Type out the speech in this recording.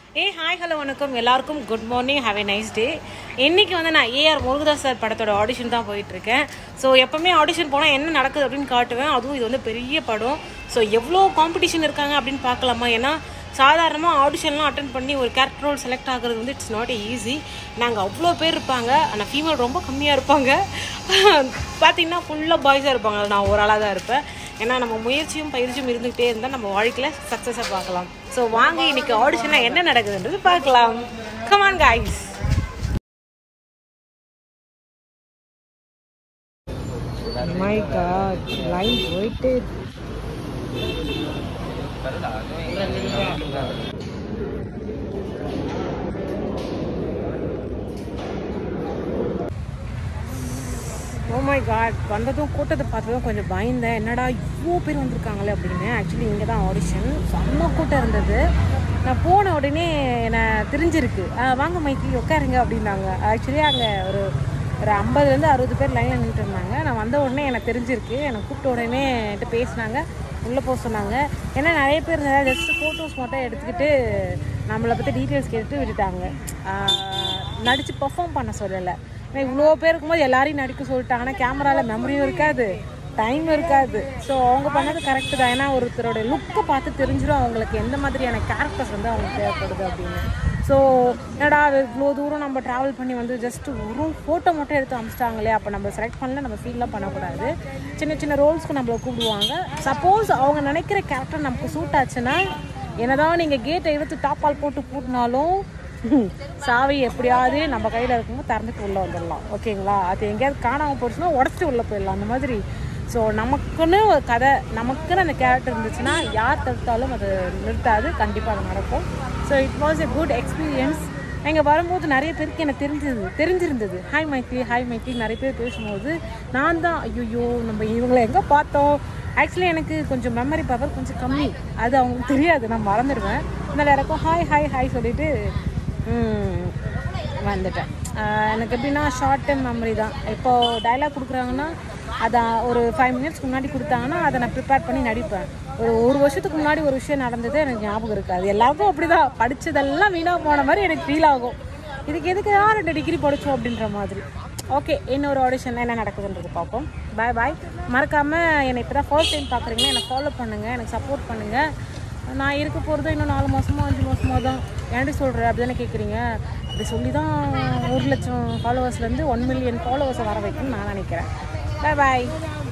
ஏ hi hello வணக்கம் எல்லாருக்கும் good morning have a nice day இன்னைக்கு வந்து நான் ஏஆர் முருகதாஸ் சார் படத்தோட ஆடிஷன் தான் போயிட்டு இருக்கேன் ஸோ எப்பவுமே ஆடிஷன் போனால் என்ன நடக்குது அப்படின்னு காட்டுவேன் அதுவும் இது வந்து பெரிய படம் ஸோ எவ்வளோ காம்படிஷன் இருக்காங்க அப்படின்னு பார்க்கலாமா ஏன்னா சாதாரணமாக ஆடிஷன்லாம் அட்டன் பண்ணி ஒரு கேரக்டர் ரோல் செலக்ட் ஆகுறது வந்து இட்ஸ் நாட் ஈஸி நாங்கள் அவ்வளோ பேர் இருப்பாங்க ஆனால் ஃபீமேல் ரொம்ப கம்மியாக இருப்பாங்க பார்த்தீங்கன்னா ஃபுல்லாக பாய்ஸாக இருப்பாங்க நான் ஒரு ஆளாக தான் இருப்பேன் ஏன்னா நம்ம முயற்சியும் பயிற்சியும் இருந்துகிட்டே இருந்தால் நம்ம வாழ்க்கையில் சக்ஸஸாக பார்க்கலாம் ஸோ வாங்க இன்னைக்கு ஆடிஷனில் என்ன நடக்குதுன்றது பார்க்கலாம் come on guys my god line போயிட்டு ஓ மை காட் வந்ததும் கூட்டத்தை பார்த்ததும் கொஞ்சம் பயந்தேன் என்னடா இவ்வளோ பேர் வந்திருக்காங்களே அப்படின்னு ஆக்சுவலி இங்கே தான் ஆடிஷன் செம்ம கூட்டம் இருந்தது நான் போன உடனே என்னை தெரிஞ்சிருக்கு "ஆ, வாங்க மைக்கி உட்காருங்க அப்படின்னாங்க ஆக்சுவலி அங்கே ஒரு ஒரு ஐம்பதுலேருந்து அறுபது பேர் லைனில் நின்றுட்டு இருந்தாங்க நான் வந்த உடனே எனக்கு தெரிஞ்சிருக்கு என்னை கூப்பிட்ட உடனே என்கிட்ட பேசினாங்க உள்ளே போக சொன்னாங்க ஏன்னா நிறைய பேர் இருந்தாங்க ஜஸ்ட் ஃபோட்டோஸ் மட்டும் எடுத்துக்கிட்டு நம்மளை பற்றி டீட்டெயில்ஸ் கேட்டுட்டு விட்டுட்டாங்க நடித்து பர்ஃபார்ம் பண்ண சொல்லலை ஏன்னா இவ்வளோ பேர் இருக்கும்போது எல்லாரையும் நடிக்க சொல்லிட்டாங்கன்னா கேமராவில் மெமரியும் இருக்காது டைம் இருக்காது ஸோ அவங்க பண்ணது கரெக்டு தான் ஏன்னா ஒருத்தரோட லுக்கை பார்த்து தெரிஞ்சிடும் அவங்களுக்கு எந்த மாதிரியான கேரக்டர்ஸ் வந்து அவங்களுக்கு தேவைப்படுது அப்படின்னு ஸோ என்னடா இவ்வளோ தூரம் நம்ம ட்ராவல் பண்ணி வந்து ஜஸ்ட் ஒரு ஃபோட்டோ மட்டும் எடுத்து அமிச்சிட்டாங்களே அப்போ நம்ம செலக்ட் பண்ணல நம்ம ஃபீல்லாம் பண்ணக்கூடாது சின்ன சின்ன ரோல்ஸ்க்கு நம்மளை கூப்பிடுவாங்க சப்போஸ் அவங்க நினைக்கிற கேரக்டர் நமக்கு சூட் ஆச்சுன்னா என்னதான் நீங்கள் கேட்டை எடுத்து டாப்பால் போட்டு பூட்டினாலும் சாவி எப்படியாவது நம்ம கையில் இருக்கும்போது திறந்துட்டு உள்ளே வந்துடலாம் ஓகேங்களா அது எங்கேயாவது காணாமல் போச்சுன்னா உடச்சிட்டு உள்ளே போயிடலாம் அந்த மாதிரி ஸோ நமக்குன்னு ஒரு கதை நமக்குன்னு அந்த கேரக்டர் இருந்துச்சுன்னா யார் தடுத்தாலும் அது நிறுத்தாது கண்டிப்பாக அது நடக்கும் so it was a good experience இங்கே வரும்போது நிறைய பேருக்கு எனக்கு தெரிஞ்சது தெரிஞ்சிருந்தது ஹாய் மைக்லி ஹாய் மைக்லி நிறைய பேர் பேசும்போது நான் தான் ஐயோ நம்ம இவங்களை எங்கே பார்த்தோம் ஆக்சுவலி எனக்கு கொஞ்சம் மெமரி பவர் கொஞ்சம் கம்மி அது அவங்களுக்கு தெரியாது நான் மறந்துடுவேன் அதனால் யாருக்கும் ஹாய் ஹாய் ஹாய் சொல்லிட்டு ம், வந்துட்டேன் ஆஹ் எனக்கு எப்படின்னா ஷார்ட் டைம் மெமரி தான் இப்போது டைலாக் கொடுக்குறாங்கன்னா அதை ஒரு ஃபைவ் மினிட்ஸ்க்கு முன்னாடி கொடுத்தாங்கன்னா அதை நான் ப்ரிப்பேர் பண்ணி நடிப்பேன் ஒரு ஒரு வருஷத்துக்கு முன்னாடி ஒரு விஷயம் நடந்தது எனக்கு ஞாபகம் இருக்காது எல்லாருக்கும் அப்படி தான் படித்ததெல்லாம் வீணாக போன மாதிரி எனக்கு ஃபீல் ஆகும் இதுக்கு எதுக்கு தான் ரெண்டு டிகிரி படித்தோம் அப்படின்ற மாதிரி ஓகே இன்னொரு ஆடிஷனில் என்ன நடக்குதுன்றது பார்ப்போம் பாய் பாய் மறக்காமல் என்னை இப்போ தான் ஃபர்ஸ்ட் டைம் பார்க்குறீங்களா என்னை ஃபாலோ பண்ணுங்கள் எனக்கு சப்போர்ட் பண்ணுங்கள் நான் இருக்க போகிறது இன்னும் நாலு மாதமோ அஞ்சு மாதமோ தான் ஏன்டி சொல்கிற அப்படி தானே கேட்குறீங்க அப்படி சொல்லி தான் ஒரு லட்சம் ஃபாலோவர்ஸ்லேருந்து ஒன் மில்லியன் ஃபாலோவர்ஸை வர வைக்கணும்னு நான் நினைக்கிறேன் பாய் பாய்